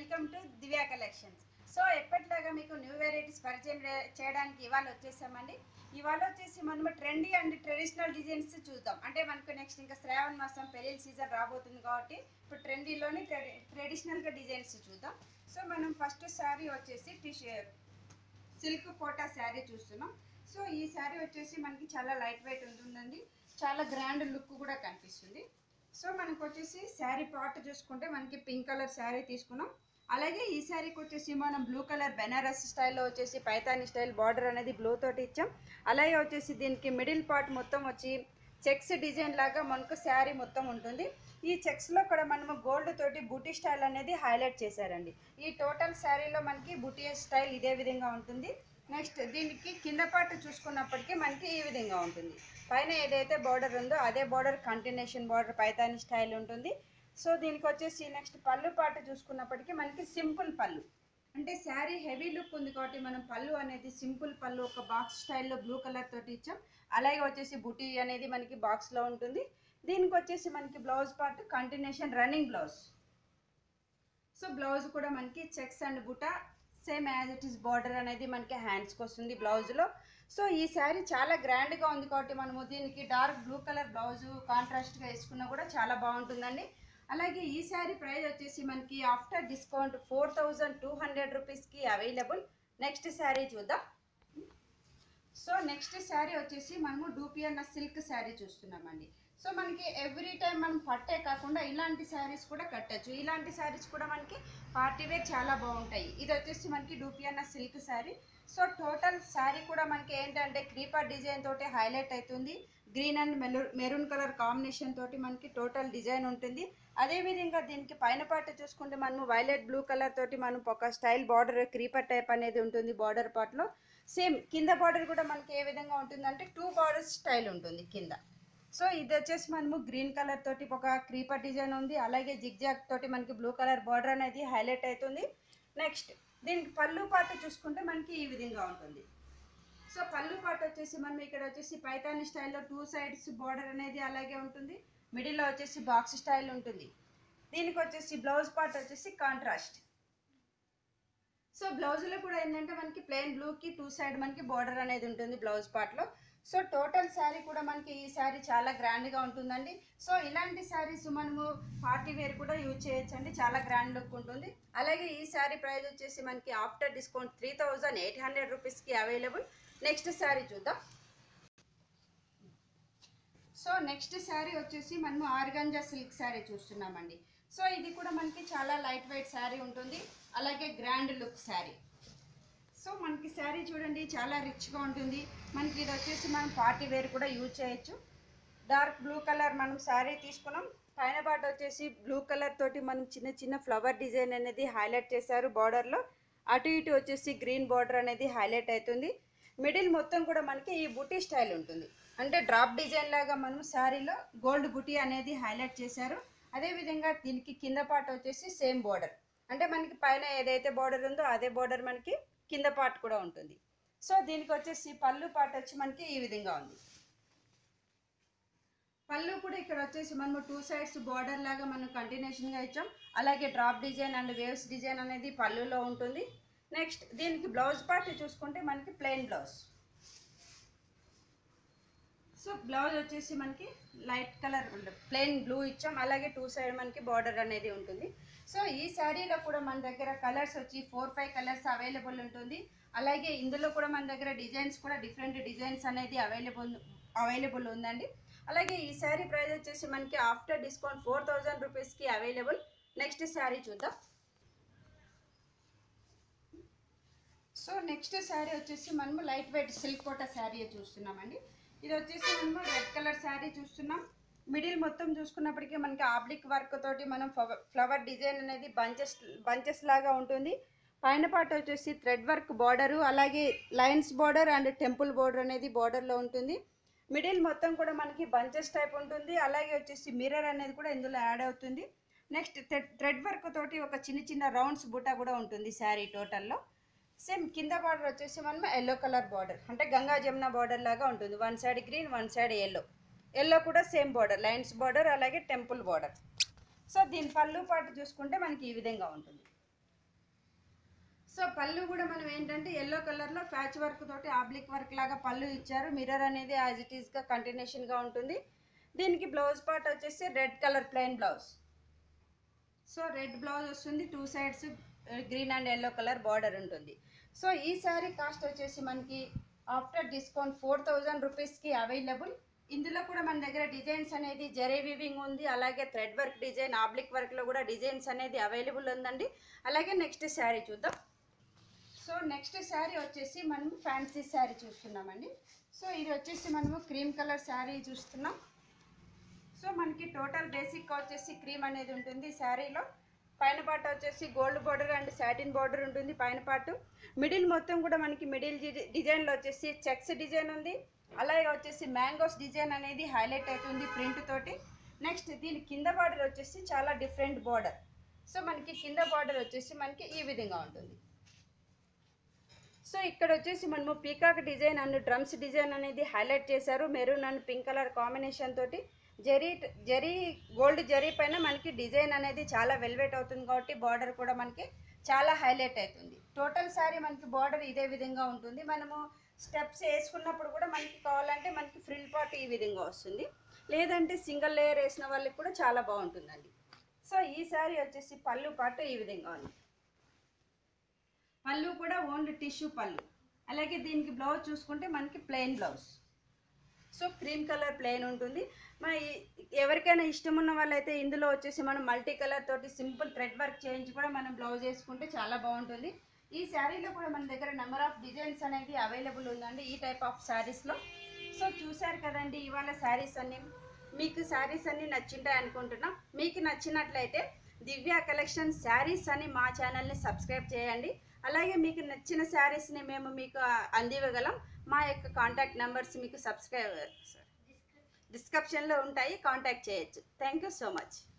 welcome to Divya collections so ఎప్పటిలాగా మీకు new varieties పరిచయం చే- చేయడానికి ఇవాళ వచ్చేసామండి ఇవాళ వచ్చేసి మనము ట్రెండీ అండ్ ట్రెడిషనల్ డిజైన్స్ చూద్దాం అంటే మనకు నెక్స్ట్ ఇంకా శ్రావణ మాసం పెళ్ళిళ్ళ సీజన్ రాబోతుంది కాబట్టి ఇప్పుడు ట్రెండీలోని ట్రెడిషనల్గా డిజైన్స్ చూద్దాం సో మనం ఫస్ట్ శారీ వచ్చేసి టిష్ సిల్క్ కోటా శారీ చూస్తున్నాం సో ఈ శారీ వచ్చేసి మనకి చాలా లైట్ వెయిట్ ఉంటుందండి చాలా గ్రాండ్ లుక్ కూడా కనిపిస్తుంది సో మనకు వచ్చేసి శారీ పార్ట్ చూసుకుంటే మనకి పింక్ కలర్ శారీ తీసుకున్నాం అలాగే ఈ శారీకి వచ్చేసి మనం బ్లూ కలర్ బెనారస్ స్టైల్లో వచ్చేసి పైతాని స్టైల్ బార్డర్ అనేది బ్లూ తోటి ఇచ్చాం అలాగే వచ్చేసి దీనికి మిడిల్ పార్ట్ మొత్తం వచ్చి చెక్స్ డిజైన్ లాగా మనకు శారీ మొత్తం ఉంటుంది ఈ చెక్స్లో కూడా మనము గోల్డ్ తోటి బూటీ స్టైల్ అనేది హైలైట్ చేశారండి ఈ టోటల్ శారీలో మనకి బూటీ స్టైల్ ఇదే విధంగా ఉంటుంది నెక్స్ట్ దీనికి కింద పార్ట్ చూసుకున్నప్పటికీ మనకి ఈ విధంగా ఉంటుంది పైన ఏదైతే బార్డర్ ఉందో అదే border continuation border Paithani style ఉంటుంది సో దీనికి వచ్చేసి నెక్స్ట్ పళ్ళు పాట చూసుకున్నప్పటికీ మనకి సింపుల్ పళ్ళు అంటే శారీ హెవీ లుక్ ఉంది కాబట్టి మనం పళ్ళు అనేది సింపుల్ పళ్ళు ఒక బాక్స్ స్టైల్లో బ్లూ కలర్ తోటి ఇచ్చాం అలాగే వచ్చేసి బుటీ అనేది మనకి బాక్స్లో ఉంటుంది దీనికి వచ్చేసి మనకి blouse part continuation running blouse so blouse కూడా మనకి చెక్స్ అండ్ బుట్ట same as it is border అనేది మనకి హ్యాండ్స్కి వస్తుంది బ్లౌజ్లో సో ఈ శారీ చాలా గ్రాండ్గా ఉంది కాబట్టి మనము దీనికి డార్క్ బ్లూ కలర్ బ్లౌజ్ కాంట్రాస్ట్గా వేసుకున్నా కూడా చాలా బాగుంటుందండి అలాగే ఈ శారీ ప్రైస్ వచ్చేసి మనకి after discount four thousand two hundred రూపీస్కి అవైలబుల్ నెక్స్ట్ శారీ చూద్దాం సో నెక్స్ట్ శారీ వచ్చేసి మనము డూపియన్న సిల్క్ శారీ చూస్తున్నామండి సో మనకి ఎవ్రీ టైం మనం పట్టే కాకుండా ఇలాంటి శారీస్ కూడా కట్టచ్చు ఇలాంటి శారీస్ కూడా మనకి పార్టీ వేర్ చాలా బాగుంటాయి ఇది వచ్చేసి మనకి డూపియన్న silk sari so total sari కూడా మనకి ఏంటంటే క్రీపర్ డిజైన్ తోటి హైలైట్ అవుతుంది గ్రీన్ అండ్ మెరూ మెరూన్ కలర్ కాంబినేషన్ తోటి మనకి టోటల్ డిజైన్ ఉంటుంది అదేవిధంగా దీనికి పైన పార్ట్ చూసుకుంటే మనము వైలెట్ బ్లూ కలర్ తోటి మనం ఒక స్టైల్ బార్డర్ క్రీపర్ టైప్ అనేది ఉంటుంది బార్డర్ పార్ట్లో సేమ్ కింద బార్డర్ కూడా మనకి ఏ విధంగా ఉంటుందంటే టూ బార్డర్ స్టైల్ ఉంటుంది కింద సో ఇది వచ్చేసి మనము గ్రీన్ కలర్ తోటి ఒక క్రీపర్ డిజైన్ ఉంది అలాగే జిగ్జాగ్ తోటి మనకి బ్లూ కలర్ బార్డర్ అనేది హైలైట్ అవుతుంది నెక్స్ట్ దీనికి పళ్ళు పాట చూసుకుంటే మనకి ఈ విధంగా ఉంటుంది సో పళ్ళు పాట వచ్చేసి మనం ఇక్కడ వచ్చేసి పైతాని స్టైల్లో టూ సైడ్స్ బార్డర్ అనేది అలాగే ఉంటుంది మిడిల్లో వచ్చేసి బాక్స్ స్టైల్ ఉంటుంది దీనికి వచ్చేసి బ్లౌజ్ పార్ట్ వచ్చేసి కాంట్రాస్ట్ సో బ్లౌజ్లో కూడా ఏంటంటే మనకి ప్లెయిన్ బ్లూకి టూ సైడ్ మనకి బార్డర్ అనేది ఉంటుంది బ్లౌజ్ పార్ట్లో సో టోటల్ శారీ కూడా మనకి ఈ శారీ చాలా గ్రాండ్గా ఉంటుందండి సో ఇలాంటి శారీస్ మనము పార్టీ వేర్ కూడా యూజ్ చేయొచ్చండి చాలా గ్రాండ్ లుక్ ఉంటుంది అలాగే ఈ శారీ ప్రైస్ వచ్చేసి మనకి after discount three thousand eight hundred రూపీస్కి అవైలబుల్ నెక్స్ట్ శారీ చూద్దాం సో నెక్స్ట్ శారీ వచ్చేసి మనము ఆర్గంజా సిల్క్ శారీ చూస్తున్నామండి సో ఇది కూడా మనకి చాలా లైట్ వెయిట్ శారీ ఉంటుంది అలాగే గ్రాండ్ లుక్ శారీ సో మనకి శారీ చూడండి చాలా రిచ్గా ఉంటుంది మనకి ఇది వచ్చేసి మనం పార్టీ వేర్ కూడా యూజ్ చేయొచ్చు డార్క్ బ్లూ కలర్ మనం శారీ తీసుకున్నాం పైన పాట వచ్చేసి బ్లూ కలర్ తోటి మనం చిన్న చిన్న ఫ్లవర్ డిజైన్ అనేది హైలైట్ చేశారు బార్డర్లో అటు ఇటు వచ్చేసి గ్రీన్ బార్డర్ అనేది హైలైట్ అవుతుంది మిడిల్ మొత్తం కూడా మనకి ఈ బుటీ స్టైల్ ఉంటుంది అంటే డ్రాప్ డిజైన్ లాగా మనం శారీలో గోల్డ్ బుటీ అనేది హైలైట్ చేశారు అదేవిధంగా దీనికి కింద పార్ట్ వచ్చేసి సేమ్ బార్డర్ అంటే మనకి పైన ఏదైతే బార్డర్ ఉందో అదే బార్డర్ మనకి కింద పార్ట్ కూడా ఉంటుంది సో దీనికి వచ్చేసి పళ్ళు పార్ట్ వచ్చి మనకి ఈ విధంగా ఉంది పళ్ళు కూడా ఇక్కడ వచ్చేసి మనము టూ సైడ్స్ బార్డర్ లాగా మనం కంటిన్యూషన్గా ఇచ్చాం అలాగే drop design and waves design అనేది పళ్ళులో ఉంటుంది నెక్స్ట్ దీనికి బ్లౌజ్ పార్ట్ చూసుకుంటే మనకి ప్లెయిన్ బ్లౌజ్ సో బ్లౌజ్ వచ్చేసి మనకి లైట్ కలర్ ప్లెయిన్ బ్లూ ఇచ్చాం అలాగే టూ సైడ్ మనకి బార్డర్ అనేది ఉంటుంది సో ఈ శారీలో కూడా మన దగ్గర కలర్స్ వచ్చి ఫోర్ ఫైవ్ కలర్స్ అవైలబుల్ ఉంటుంది అలాగే ఇందులో కూడా మన దగ్గర డిజైన్స్ కూడా డిఫరెంట్ డిజైన్స్ అనేది అవైలబుల్ అవైలబుల్ ఉందండి అలాగే ఈ శారీ ప్రైస్ వచ్చేసి మనకి ఆఫ్టర్ డిస్కౌంట్ ఫోర్ థౌజండ్ రూపీస్కి అవైలబుల్ నెక్స్ట్ శారీ చూద్దాం సో నెక్స్ట్ శారీ వచ్చేసి మనము light weight silk Kota sari చూస్తున్నామండి ఇది వచ్చేసి మనము రెడ్ కలర్ శారీ చూస్తున్నాం మిడిల్ మొత్తం చూసుకున్నప్పటికీ మనకి ఆబ్లిక్ వర్క్ తోటి మనం ఫ్లవర్ డిజైన్ అనేది బంచెస్ బంచెస్ లాగా ఉంటుంది పైన పార్ట్ వచ్చేసి థ్రెడ్ వర్క్ బార్డరు అలాగే lines border and temple border అనేది బార్డర్లో ఉంటుంది మిడిల్ మొత్తం కూడా మనకి బంచెస్ టైప్ ఉంటుంది అలాగే వచ్చేసి మిర్రర్ అనేది కూడా ఇందులో యాడ్ అవుతుంది నెక్స్ట్ థ్రెడ్ వర్క్ తోటి ఒక చిన్న చిన్న రౌండ్స్ బుట్ట కూడా ఉంటుంది శారీ టోటల్లో సేమ్ కింద బార్డర్ వచ్చేసి మనం ఎల్లో కలర్ బార్డర్ అంటే గంగా జమున బార్డర్ లాగా ఉంటుంది one side green one side yellow yellow కూడా సేమ్ బార్డర్ లైన్స్ బార్డర్ అలాగే టెంపుల్ బార్డర్ సో దీని పళ్ళు పాటు చూసుకుంటే మనకి ఈ విధంగా ఉంటుంది సో పళ్ళు కూడా మనం ఏంటంటే ఎల్లో కలర్లో ప్యాచ్ వర్క్ తోటి ఆబ్లిక్ వర్క్ లాగా పళ్ళు ఇచ్చారు మిర్రర్ అనేది యాజ్ ఇట్ ఈస్గా కంటిన్యూషన్గా ఉంటుంది దీనికి బ్లౌజ్ పార్ట్ వచ్చేసి red colour plain blouse so red blouse వస్తుంది two sides green and yellow colour border ఉంటుంది సో ఈ శారీ కాస్ట్ వచ్చేసి మనకి ఆఫ్టర్ డిస్కౌంట్ ఫోర్ థౌజండ్ రూపీస్కి అవైలబుల్ ఇందులో కూడా మన దగ్గర డిజైన్స్ అనేది జరీ వివింగ్ ఉంది అలాగే థ్రెడ్ వర్క్ డిజైన్ ఆబ్లిక్ వర్క్లో కూడా డిజైన్స్ అనేది అవైలబుల్ ఉందండి అలాగే నెక్స్ట్ శారీ చూద్దాం సో నెక్స్ట్ శారీ వచ్చేసి మనం ఫ్యాన్సీ శారీ చూస్తున్నామండి సో ఇది వచ్చేసి మనము క్రీమ్ కలర్ శారీ చూస్తున్నాం సో మనకి టోటల్ బేసిక్ వచ్చేసి క్రీమ్ అనేది ఉంటుంది శారీలో పైన పార్ట్ వచ్చేసి gold border and satin border ఉంటుంది పైన పార్ట్ మిడిల్ మొత్తం కూడా మనకి మిడిల్ డిజైన్లో వచ్చేసి చెక్స్ డిజైన్ ఉంది అలాగే వచ్చేసి మ్యాంగోస్ డిజైన్ అనేది హైలైట్ అవుతుంది ప్రింట్ తోటి నెక్స్ట్ దీని కింద బార్డర్ వచ్చేసి చాలా డిఫరెంట్ బార్డర్ సో మనకి కింద బార్డర్ వచ్చేసి మనకి ఈ విధంగా ఉంటుంది సో ఇక్కడ వచ్చేసి మనము peacock design and drums design అనేది హైలైట్ చేశారు maroon and pink colour combination తోటి జరీ జరీ గోల్డ్ జరీ పైన మనకి డిజైన్ అనేది చాలా వెల్వెట్ అవుతుంది కాబట్టి బార్డర్ కూడా మనకి చాలా హైలైట్ అవుతుంది టోటల్ శారీ మనకి బార్డర్ ఇదే విధంగా ఉంటుంది మనము స్టెప్స్ వేసుకున్నప్పుడు కూడా మనకి కావాలంటే మనకి ఫ్రిల్ పార్ట్ ఈ విధంగా వస్తుంది లేదంటే సింగిల్ లేయర్ వేసిన వాళ్ళకి కూడా చాలా బాగుంటుందండి సో ఈ శారీ వచ్చేసి పళ్ళు పాటు ఈ విధంగా ఉంది పళ్ళు కూడా ఓన్లీ టిష్యూ పళ్ళు అలాగే దీనికి బ్లౌజ్ చూసుకుంటే మనకి plain blouse so cream colour plain ఉంటుంది మన ఎవరికైనా ఇష్టం ఉన్న వాళ్ళైతే ఇందులో వచ్చేసి మనం మల్టీ కలర్ తోటి సింపుల్ థ్రెడ్ వర్క్ చేయించి కూడా మనం బ్లౌజ్ వేసుకుంటే చాలా బాగుంటుంది ఈ శారీలో కూడా మన దగ్గర నెంబర్ ఆఫ్ డిజైన్స్ అనేది అవైలబుల్ ఉందండి ఈ టైప్ ఆఫ్ శారీస్లో సో చూశారు కదండి ఇవాళ శారీస్ అన్ని మీకు శారీస్ అన్ని నచ్చింటాయి అనుకుంటున్నాం మీకు నచ్చినట్లయితే దివ్య కలెక్షన్ శారీస్ అని మా ఛానల్ని సబ్స్క్రైబ్ చేయండి అలాగే మీకు నచ్చిన శారీస్ని మేము మీకు అందివ్వగలం మా యొక్క కాంటాక్ట్ నెంబర్స్ మీకు సబ్స్క్రైబ్ డిస్క్రిప్షన్లో ఉంటాయి కాంటాక్ట్ చేయొచ్చు థ్యాంక్ యూ సో మచ్